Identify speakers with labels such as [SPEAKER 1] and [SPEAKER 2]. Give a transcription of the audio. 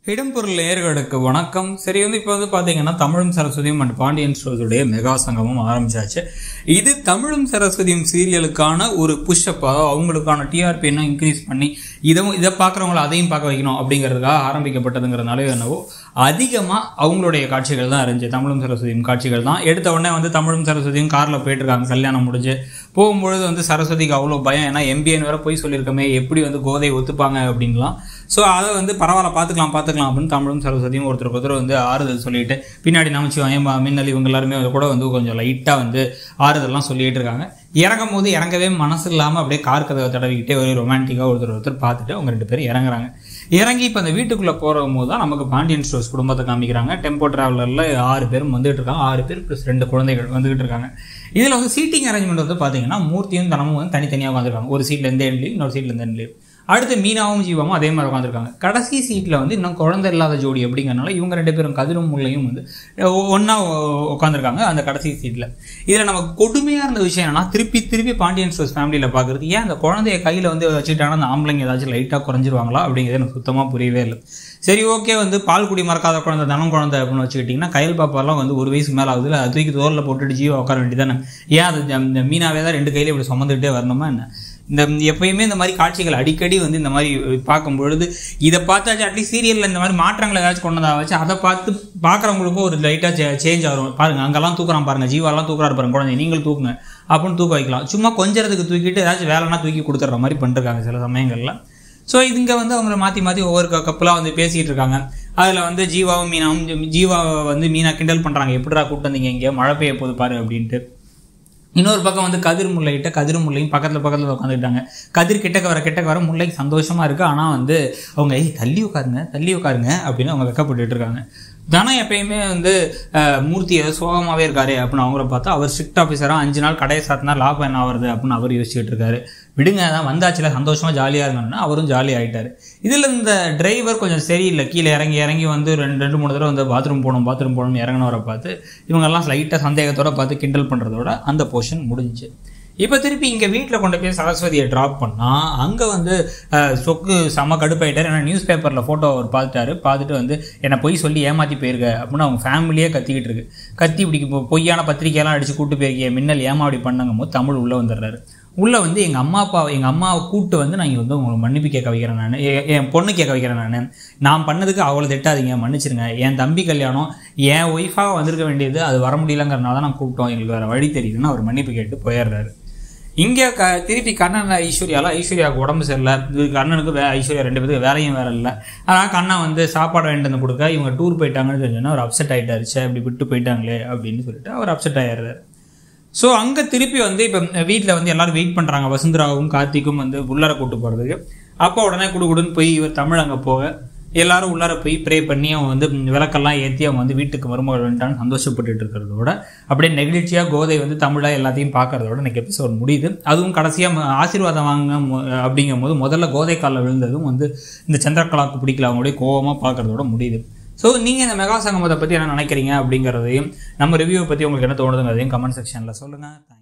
[SPEAKER 1] இடம்பொருள் நேர்களுக்கு வணக்கம் சரி வந்து இப்போ வந்து பார்த்தீங்கன்னா தமிழும் சரஸ்வதியும் அண்ட் பாண்டியன் ஸ்டோர்ஸுடைய மெகா சங்கமும் ஆரம்பிச்சாச்சு இது தமிழும் சரஸ்வதியும் சீரியலுக்கான ஒரு புஷ்அப் அதாவது அவங்களுக்கான டிஆர்பி இன்னும் இன்க்ரீஸ் பண்ணி இதை இதை பார்க்குறவங்கள அதையும் பார்க்க வைக்கணும் அப்படிங்கிறதுக்காக ஆரம்பிக்கப்பட்டதுங்கிறதுனால என்னவோ அதிகமாக அவங்களுடைய காட்சிகள் தான் இருந்துச்சு தமிழும் சரஸ்வதியும் காட்சிகள் தான் எடுத்த உடனே வந்து தமிழும் சரஸ்வதியும் காரில் போயிட்டு இருக்காங்க கல்யாணம் முடிஞ்சு போகும்பொழுது வந்து சரஸ்வதிக்கு அவ்வளோ பயம் ஏன்னா எம்பிஎன் வேற போய் சொல்லியிருக்கமே எப்படி வந்து கோதை ஒத்துப்பாங்க அப்படின்லாம் ஸோ அதை வந்து பரவாயில்ல பார்த்துக்கலாம் பார்த்துக்கலாம் அப்படின்னு தமிழும் சரஸ்வதியும் ஒருத்தருக்கு ஒருத்தர் வந்து ஆறுதல் சொல்லிட்டு பின்னாடி நமச்சிவாயம் மின்னல் இவங்க எல்லாருமே கூட வந்து கொஞ்சம் லைட்டாக வந்து ஆறுதல்லாம் சொல்லிட்டு இருக்காங்க இறங்கும் போது இறங்கவே மனசு இல்லாமல் அப்படியே கார் கதவை தடவிக்கிட்டே ஒரு ரொமான்டிக்காக ஒருத்தர் ஒருத்தர் பார்த்துட்டு அவங்க ரெண்டு பேரும் இறங்குறாங்க இறங்கி இப்போ அந்த வீட்டுக்குள்ளே போகிற போது தான் நமக்கு பாண்டியன் ஸ்டோர்ஸ் குடும்பத்தை காமிக்கிறாங்க டெம்போ ட்ராவலரில் ஆறு பேரும் வந்துட்டு இருக்காங்க ஆறு பேர் ப்ளஸ் ரெண்டு குழந்தைகள் வந்துகிட்டு இருக்காங்க இதில் வந்து சீட்டிங் அரேஞ்ச்மெண்ட் வந்து பார்த்தீங்கன்னா மூர்த்தியும் தனமும் வந்து தனித்தனியாக உட்காந்துருக்காங்க ஒரு சீட்டில் எந்த எண்ட்லையும் இன்னொரு சீட்டில் எந்த எண்ட்லையும் அடுத்து மீனாவும் ஜீவாவும் அதே மாதிரி உட்காந்துருக்காங்க கடைசி சீட்டில் வந்து இன்னும் குழந்தை இல்லாத ஜோடி அப்படிங்கிறனால இவங்க ரெண்டு பேரும் கதிரும் முல்லையும் வந்து ஒன்றா உட்காந்துருக்காங்க அந்த கடைசி சீட்டில் இதில் நமக்கு கொடுமையாக இருந்த விஷயம் என்னன்னா திருப்பி திருப்பி பாண்டியன் ஸ்டோர்ஸ் ஃபேமிலியில் பார்க்குறது ஏன் அந்த குழந்தைய கையில் வந்து வச்சுக்கிட்டாங்கன்னா அந்த ஆம்பளைங்க ஏதாச்சும் லைட்டாக குறைஞ்சிருவாங்களா அப்படிங்கிறது எனக்கு சுத்தமாக புரியவே இல்லை சரி ஓகே வந்து பால் குடி மறக்காத குழந்தை தனம் குழந்தை அப்படின்னு வச்சுக்கிட்டிங்கன்னா கையல் பாப்பாலாம் வந்து ஒரு வயசு மேலே ஆகுது அது தூக்கி தோரில் போட்டுட்டு ஜீவா உட்கார வேண்டியதானே ஏன் அது இந்த மீனாவே தான் ரெண்டு கையில இப்படி சுமந்துக்கிட்டே வரணுமா என்ன இந்த எப்பயுமே இந்த மாதிரி காட்சிகள் அடிக்கடி வந்து இந்த மாதிரி பார்க்கும் பொழுது இதை பார்த்தாச்சும் அட்லீஸ்ட் சீரியலில் இந்த மாதிரி மாற்றங்கள் ஏதாச்சும் கொண்டு வந்தா வச்சு அதை பார்த்து பார்க்குறவங்களுக்கும் ஒரு லைட்டாக சேஞ்ச் ஆகும் பாருங்க அங்கெல்லாம் தூக்குறான் பாருங்க ஜீவாலாம் தூக்குறாரு பாருங்க குழந்தை நீங்களும் தூக்குங்க அப்படின்னு தூக்க வைக்கலாம் சும்மா கொஞ்சத்துக்கு தூக்கிட்டு ஏதாச்சும் வேலைனா தூக்கி கொடுத்துட்ற மாதிரி பண்ணிருக்காங்க சில சமயங்களில் ஸோ இதுங்க வந்து அவங்கள மாற்றி மாற்றி ஒவ்வொரு கப்பலாக வந்து பேசிகிட்டு இருக்காங்க அதில் வந்து ஜீவாவும் மீனாவும் ஜீவாவை வந்து மீனா கிண்டல் பண்ணுறாங்க எப்படிடா கூப்பிட்டு வந்தீங்க இங்கே மழை பெய்ய போது பாரு அப்படின்ட்டு இன்னொரு பக்கம் வந்து கதிர் முல்லைகிட்ட கதிர் முல்லையும் பக்கத்தில் பக்கத்தில் உட்காந்துக்கிட்டாங்க கதிர் கிட்டக்க வர கிட்டக்க வர முல்லைக்கு சந்தோஷமாக இருக்குது ஆனால் வந்து அவங்க ஏய் தள்ளி உட்காருங்க தள்ளி உட்காருங்க அப்படின்னு அவங்க வெக்கப்பட்டுட்டு இருக்காங்க தனம் எப்பயுமே வந்து மூர்த்தி ஏதோ சோகமாகவே இருக்காரு அப்படின்னு அவங்கள பார்த்தா அவர் ஸ்ட்ரிக்ட் ஆஃபீஸராக அஞ்சு நாள் கடையை சாத்தினா லாபம் என்ன ஆகுறது அப்படின்னு அவர் யோசிச்சுட்டு இருக்காரு விடுங்க தான் வந்தாச்சுல சந்தோஷமாக ஜாலியாக இருங்கன்னா அவரும் ஜாலி ஆகிட்டார் இதில் இந்த டிரைவர் கொஞ்சம் சரியில்லை கீழே இறங்கி இறங்கி வந்து ரெண்டு ரெண்டு மூணு தடவை வந்து பாத்ரூம் போகணும் பாத்ரூம் போகணும்னு இறங்கினவரை பார்த்து இவங்கெல்லாம் லைட்டாக சந்தேகத்தோட பார்த்து கிண்டல் பண்ணுறதோட அந்த போர்ஷன் முடிஞ்சுச்சு இப்போ திருப்பி இங்கே வீட்டில் கொண்டு போய் சரஸ்வதியை ட்ராப் பண்ணால் அங்கே வந்து சொக்கு செம கடுப்பாயிட்டார் ஏன்னா நியூஸ் பேப்பரில் ஃபோட்டோ அவர் பார்த்துட்டாரு பார்த்துட்டு வந்து என்னை பொய் சொல்லி ஏமாற்றி போயிருக்க அப்படின்னு அவங்க ஃபேமிலியே கத்திக்கிட்டு இருக்கு கத்தி இப்படி பொய்யான பத்திரிக்கையெல்லாம் அடித்து கூட்டு போயிருக்கீங்க மின்னல் ஏமா அப்படி பண்ணுங்கும் போது தமிழ் உள்ளே வந்துடுறாரு உள்ளே வந்து எங்கள் அம்மா அப்பா எங்கள் அம்மாவை கூப்பிட்டு வந்து நான் இங்கே வந்து உங்களுக்கு மன்னிப்பு கேட்க வைக்கிறேன் நான் என் பொண்ணு கேட்க வைக்கிறேன் நான் நான் பண்ணதுக்கு அவ்வளோ திட்டாதீங்க மன்னிச்சிருங்க என் தம்பி கல்யாணம் என் ஒய்ஃபாக வந்திருக்க வேண்டியது அது வர முடியலங்கிறனால தான் நான் கூப்பிட்டோம் எங்களுக்கு வேறு வழி தெரியுதுன்னு அவர் மன்னிப்பு கேட்டு போயிடுறாரு இங்கே க திருப்பி கண்ணன் ஐஸ்வர்யாவில் ஐஸ்வர்யாவுக்கு உடம்பு சரியில்லை இது கண்ணனுக்கு வே ஐஸ்வர்யா ரெண்டு பேருக்கு வேலையும் வேற இல்லை ஆனால் கண்ணன் வந்து சாப்பாடு வாங்கிட்டு வந்து கொடுக்க இவங்க டூர் போயிட்டாங்கன்னு தெரிஞ்சோன்னா அவர் அப்செட் ஆகிட்டாரு சே இப்படி விட்டு போயிட்டாங்களே அப்படின்னு சொல்லிட்டு அவர் அப்செட் ஆயிடுறாரு ஸோ அங்கே திருப்பி வந்து இப்போ வீட்டில் வந்து எல்லாரும் வெயிட் பண்ணுறாங்க வசுந்தராவும் கார்த்திக்கும் வந்து உள்ளார கூட்டு போகிறதுக்கு அப்போ உடனே குடுகுடுன்னு போய் இவர் தமிழ் அங்கே போக எல்லாரும் உள்ளார போய் ப்ரே பண்ணி அவங்க வந்து விளக்கெல்லாம் ஏற்றி அவங்க வந்து வீட்டுக்கு மருமகள் வந்துட்டான்னு சந்தோஷப்பட்டுட்டு இருக்கிறதோட அப்படியே நெகிழ்ச்சியாக கோதை வந்து தமிழாக எல்லாத்தையும் பார்க்கறதோட எனக்கு எபிசோட் முடியுது அதுவும் கடைசியாக ஆசீர்வாதம் வாங்க அப்படிங்கும் போது முதல்ல கோதை காலில் விழுந்ததும் வந்து இந்த சந்திரகலாவுக்கு பிடிக்கல அவங்களுடைய கோபமாக பார்க்கறதோட முடியுது ஸோ நீங்கள் இந்த மெகா சங்கமத்தை பற்றி என்ன நினைக்கிறீங்க அப்படிங்கிறதையும் நம்ம ரிவ்யூவை பற்றி உங்களுக்கு என்ன தோணுதுங்கிறதையும் கமெண்ட் செக்ஷனில் சொல்லுங்கள் தேங்க்யூ